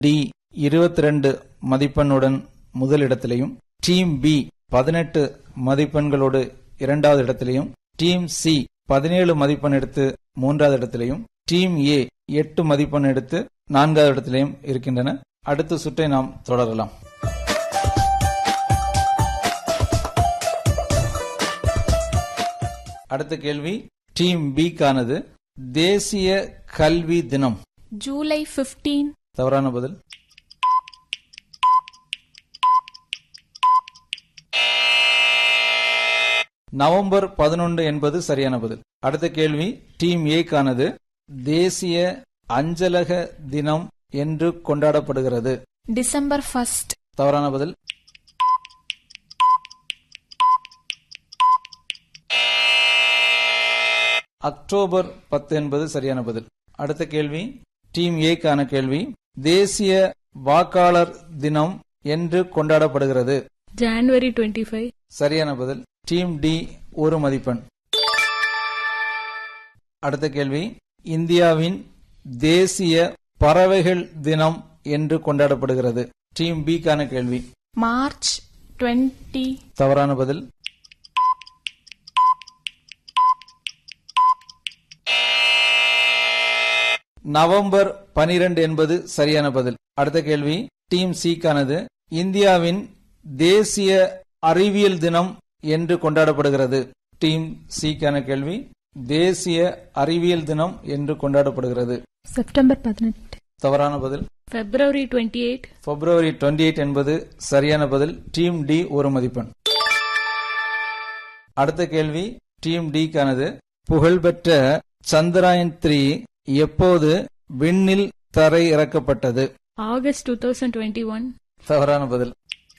D இருபத்தி ரெண்டு மதிப்பெண்ணுடன் முதலிடத்திலையும் team B பதினெட்டு மதிப்பெண்களோடு இரண்டாவது இடத்திலையும் டீம் சி பதினேழு மதிப்பெண் எடுத்து மூன்றாவது இடத்திலையும் டீம் ஏ எட்டு மதிப்பெண் எடுத்து நான்காவது இடத்திலையும் இருக்கின்றன அடுத்த சுற்றை நாம் தொடரலாம் அடுத்த கேள்வி டீம் பிக்கானது தேசிய கல்வி தினம் ஜூலை 15 தவறான பதில் நவம்பர் பதினொன்று என்பது சரியான பதில் அடுத்த கேள்வி டீம் ஏக்கானது தேசிய அஞ்சலக தினம் என்று கொண்டாடப்படுகிறது டிசம்பர் 1 தவறான பதில் அக்டோபர் பத்து என்பது சரியான பதில் அடுத்த கேள்வி டீம் ஏக்கான கேள்வி தேசிய வாக்காளர் தினம் என்று கொண்டாடப்படுகிறது ஜான்வரி டுவெண்ட்டி ஃபைவ் சரியான பதில் டீம் டி ஒரு மதிப்பெண் அடுத்த கேள்வி இந்தியாவின் தேசிய பறவைகள் தினம் என்று கொண்டாடப்படுகிறது டீம் பிக்கான கேள்வி மார்ச் 20 தவறான பதில் நவம்பர் பனிரெண்டு என்பது சரியான பதில் அடுத்த கேள்வி டீம் சிக்கானது இந்தியாவின் தேசிய அறிவியல் தினம் என்று கொண்டாடப்படுகிறது டீம் சிக்கான கேள்வி தேசிய அறிவியல் தினம் என்று கொண்டாடப்படுகிறது செப்டம்பர் பதினெட்டு தவறான பதில் பிப்ரவரி டுவெண்ட்டி எயிட் பிப்ரவரி 28 என்பது சரியான பதில் டீம் டி ஒரு மதிப்பெண் அடுத்த கேள்வி டீம் டிக்கானது புகழ்பெற்ற சந்திராயன் த்ரீ எப்போது விண்ணில் தரை இறக்கப்பட்டது August two thousand twenty one தவறான பதில்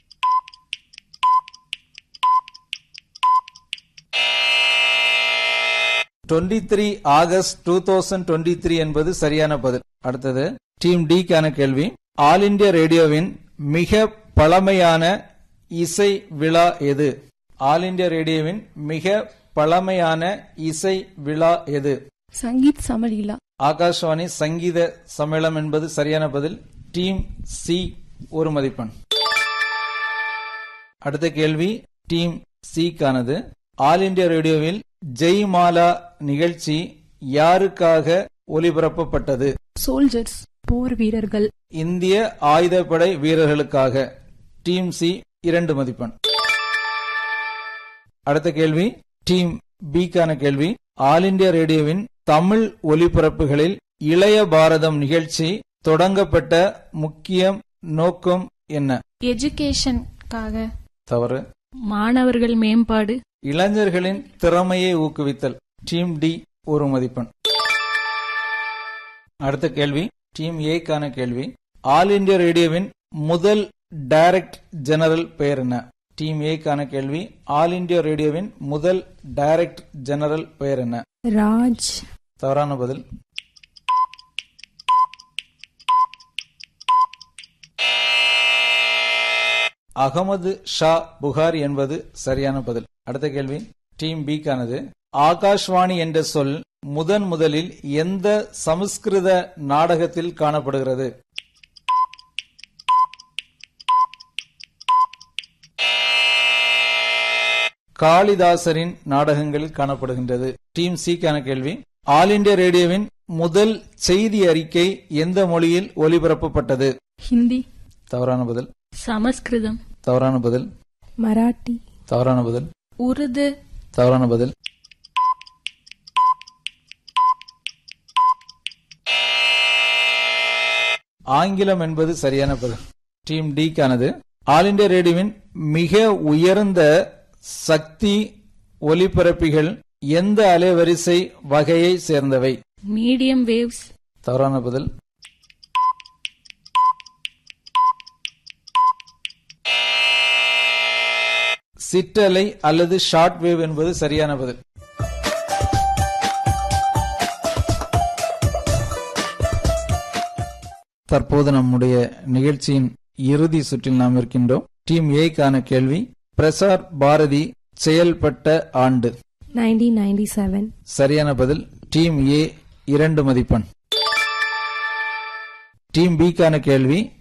twenty three August two thousand twenty three என்பது சரியான பதில் அடுத்தது டீம் டிக்கான கேள்வி ஆல் இந்தியா ரேடியோவின் மிக பழமையான இசை விழா எது ஆல் இந்தியா ரேடியோவின் மிக பழமையான இசை விழா எது சங்கீத் சமலீலா ஆகாஷ்வாணி சங்கீத சம்மேளனம் என்பது சரியான பதில் டீம் சி ஒரு மதிப்பெண் அடுத்த கேள்வி டீம் சிக்கானது ஆல் இந்தியா ரேடியோவில் ஜெய் மாலா நிகழ்ச்சி யாருக்காக ஒலிபரப்பப்பட்டது சோல்ஜர்ஸ் போர் வீரர்கள் இந்திய ஆயுதப்படை வீரர்களுக்காக டீம் சி இரண்டு மதிப்பெண் அடுத்த கேள்வி டீம் பிக்கான கேள்வி ஆல் இந்தியா ரேடியோவின் தமிழ் ஒலிபரப்புகளில் இளைய பாரதம் நிகழ்ச்சி தொடங்கப்பட்ட முக்கிய நோக்கம் என்ன எஜுகேஷனுக்காக தவறு மாணவர்கள் மேம்பாடு இளைஞர்களின் திறமையை ஊக்குவித்தல் டீம் டி ஒரு மதிப்பெண் அடுத்த கேள்வி டீம் ஏக்கான கேள்வி ஆல் இந்தியா ரேடியோவின் முதல் டைரக்ட் ஜெனரல் பெயர் என்ன டீம் ஏக்கான கேள்வி ஆல் இந்தியா ரேடியோவின் முதல் டைரக்ட் ஜெனரல் பெயர் என்ன ராஜ் தவறான பதில் அகமது ஷா புகாரி என்பது சரியான பதில் அடுத்த கேள்வி டீம் பிக்கானது ஆகாஷ்வாணி என்ற சொல் முதன் முதலில் எந்த சமஸ்கிருத நாடகத்தில் காணப்படுகிறது காளிதாசரின் நாடகங்களில் காணப்படுகின்றது டீம் சிக்கான கேள்வி ஆல் இந்தியா ரேடியோவின் முதல் செய்தி அறிக்கை எந்த மொழியில் ஒலிபரப்பப்பட்டது ஹிந்தி தவறான பதில் சமஸ்கிருதம் தவறான பதில் மராட்டி தவறான பதில் உருது தவறான பதில் ஆங்கிலம் என்பது சரியான பதில் டீம் டிக்கானது ஆல் இந்தியா ரேடியோவின் மிக உயர்ந்த சக்தி ஒலிபரப்பிகள் எந்த அலைவரிசை வகையை சேர்ந்தவை மீடியம் வேவ்ஸ் தவறான பதில் சிற்றலை அல்லது ஷார்ட் வேவ் என்பது சரியான பதில் தற்போது நம்முடைய நிகழ்ச்சியின் இறுதி சுற்றில் நாம் இருக்கின்றோம் டீம் ஏக்கான கேள்வி பிரசார் பாரதி செயல்பட்ட ஆண்டு நைன்டீன் நைன்டி செவன் சரியான பதில் டீம் ஏ இரண்டு மதிப்பெண் டீம் பிக்கான கேள்வி